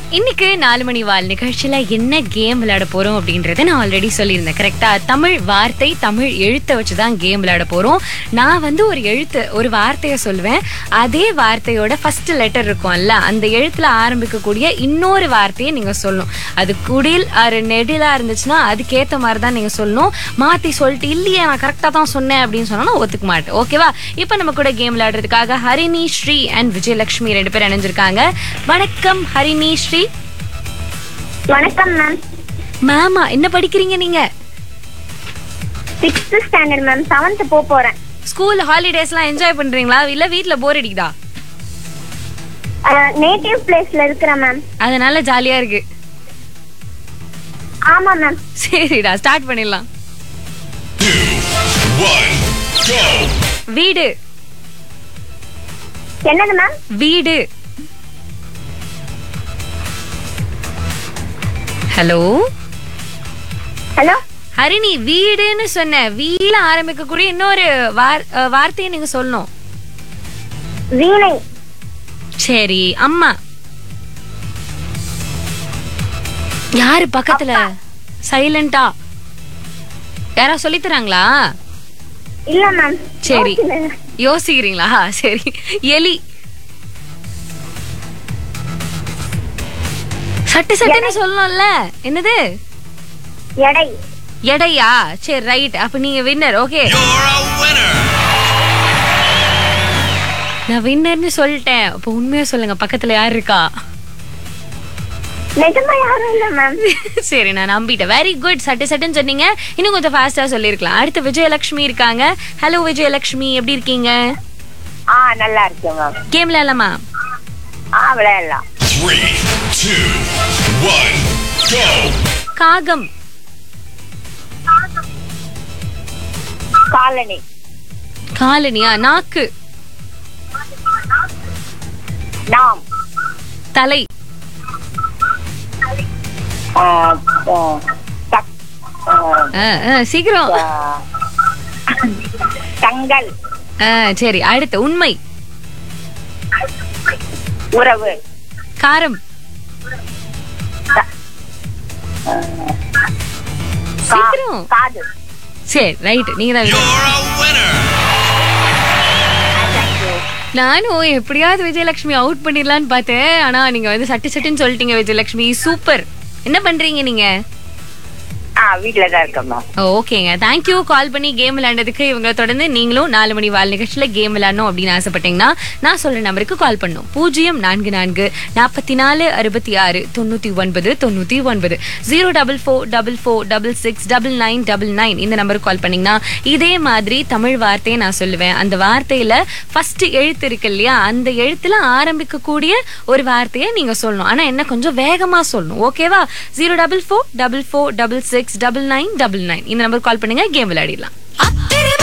இன்னைக்கு நாலு மணி வால் நிகழ்ச்சியில என்ன கேம் விளையாட போறோம் அப்படின்றத நான் ஆல்ரெடி சொல்லியிருந்தேன் கரெக்டா தமிழ் வார்த்தை தமிழ் எழுத்தை வச்சு தான் கேம் விளையாட போறோம் நான் வந்து ஒரு எழுத்து ஒரு வார்த்தையை சொல்லுவேன் அதே வார்த்தையோட ஃபர்ஸ்ட் லெட்டர் இருக்கும்ல அந்த எழுத்துல ஆரம்பிக்கக்கூடிய இன்னொரு வார்த்தையை நீங்க சொல்லணும் அது குடில் அது நெடிலா இருந்துச்சுன்னா அதுக்கேத்த மாதிரி தான் நீங்க சொல்லணும் மாத்தி சொல்லிட்டு இல்லையே நான் கரெக்டா தான் சொன்னேன் அப்படின்னு சொன்னா நான் ஒத்துக்க மாட்டேன் ஓகேவா இப்போ நம்ம கூட கேம் விளையாடுறதுக்காக ஹரிணி ஸ்ரீ அண்ட் விஜயலட்சுமி ரெண்டு பேரும் இணைஞ்சிருக்காங்க வணக்கம் ஹரிணி ஸ்ரீ வணக்கம் மேம் மேமா என்ன படிக்கிறீங்க நீங்க சிக்ஸ்த் ஸ்டாண்டர்ட் மேம் செவன்த் போக போறேன் ஸ்கூல் ஹாலிடேஸ்லாம் என்ஜாய் பண்றீங்களா இல்ல வீட்ல போர் அடிக்குதா நேட்டிவ் பிளேஸ்ல இருக்கிறேன் மேம் அதனால ஜாலியா இருக்கு ஆமா மேம் சரிடா ஸ்டார்ட் பண்ணிடலாம் One, go! வீடு என்னது மேம் வீடு ஹலோ ஹலோ ஹரிணி வீடுன்னு சொன்ன வீல ஆரம்பிக்கக்கூடிய இன்னொரு வார்- அஹ், வார்த்தையை நீங்க சொல்லணும் வீணை சரி அம்மா யாரு பக்கத்துல சைலண்டா யாரா சொல்லித் தராங்களா இல்ல மேம் சரி யோசிக்கிறீங்களா சரி எலி சட்டு சட்டுன்னு சொல்லணும்ல என்னது எடை எடையா சரி ரைட் அப்ப நீங்க winner okay You're a winner! நான் வின்னர்னு சொல்லிட்டேன் அப்ப உண்மையா சொல்லுங்க பக்கத்துல யார் இருக்கா நிஜமா யாரும் இல்ல மேம் சரி நான் நம்பிட்டேன் வெரி குட் சட்டு சட்டுன்னு சொன்னீங்க இன்னும் கொஞ்சம் ஃபாஸ்டா சொல்லிருக்கலாம் அடுத்து விஜயலட்சுமி இருக்காங்க ஹலோ விஜயலட்சுமி எப்படி இருக்கீங்க ஆ நல்லா இருக்கு மேம் கேம் விளையாடலாமா ஆ விளையாடலாம் Three, two, one, go! காகம் காலனி காலனியா நாக்கு நாம் தலை ஆ, ஆ, தக்- ஆ, ஆ, ஆ, சீக்கிரம் ஆ, தங்கள் ஆ, சரி அடுத்து உண்மை உறவு காரம் கா- சீக்கிரம் காது சரி ரைட் நீங்க தான் winner. You're a winner! நானும் எப்படியாவது விஜயலட்சுமி அவுட் பண்ணிடலான்னு பார்த்தேன் ஆனா நீங்க வந்து சட்டு சட்டுன்னு சொல்லிட்டீங்க விஜயலட்சுமி சூப்பர் என்ன பண்றீங்க நீங்க ஆ வீட்ல தான் இருக்கேன் மேம் ஓகேங்க தேங்க்யூ கால் பண்ணி கேம் விளையாண்டதுக்கு இவங்க தொடர்ந்து நீங்களும் நாலு மணி வாழ் நிகழ்ச்சியில கேம் விளையாடணும் அப்படின்னு ஆசைப்பட்டீங்கன்னா நான் சொல்ற நம்பருக்கு கால் பண்ணும் பூஜ்ஜியம் நான்கு நான்கு நாற்பத்தி நாலு அறுபத்தி ஆறு தொண்ணூத்தி ஒன்பது தொண்ணூத்தி ஒன்பது zero double four double four double six double nine double nine இந்த நம்பருக்கு கால் பண்ணீங்கன்னா இதே மாதிரி தமிழ் வார்த்தையை நான் சொல்லுவேன் அந்த வார்த்தையில ஃபர்ஸ்ட் எழுத்து இருக்கு இல்லையா அந்த எழுத்துல ஆரம்பிக்கக்கூடிய ஒரு வார்த்தையை நீங்க சொல்லணும் ஆனா என்ன கொஞ்சம் வேகமா சொல்லணும் ஓகேவா zero double four double four double six double nine double nine இந்த நம்பருக்கு கால் பண்ணுங்க கேம் விளையாடிடலாம்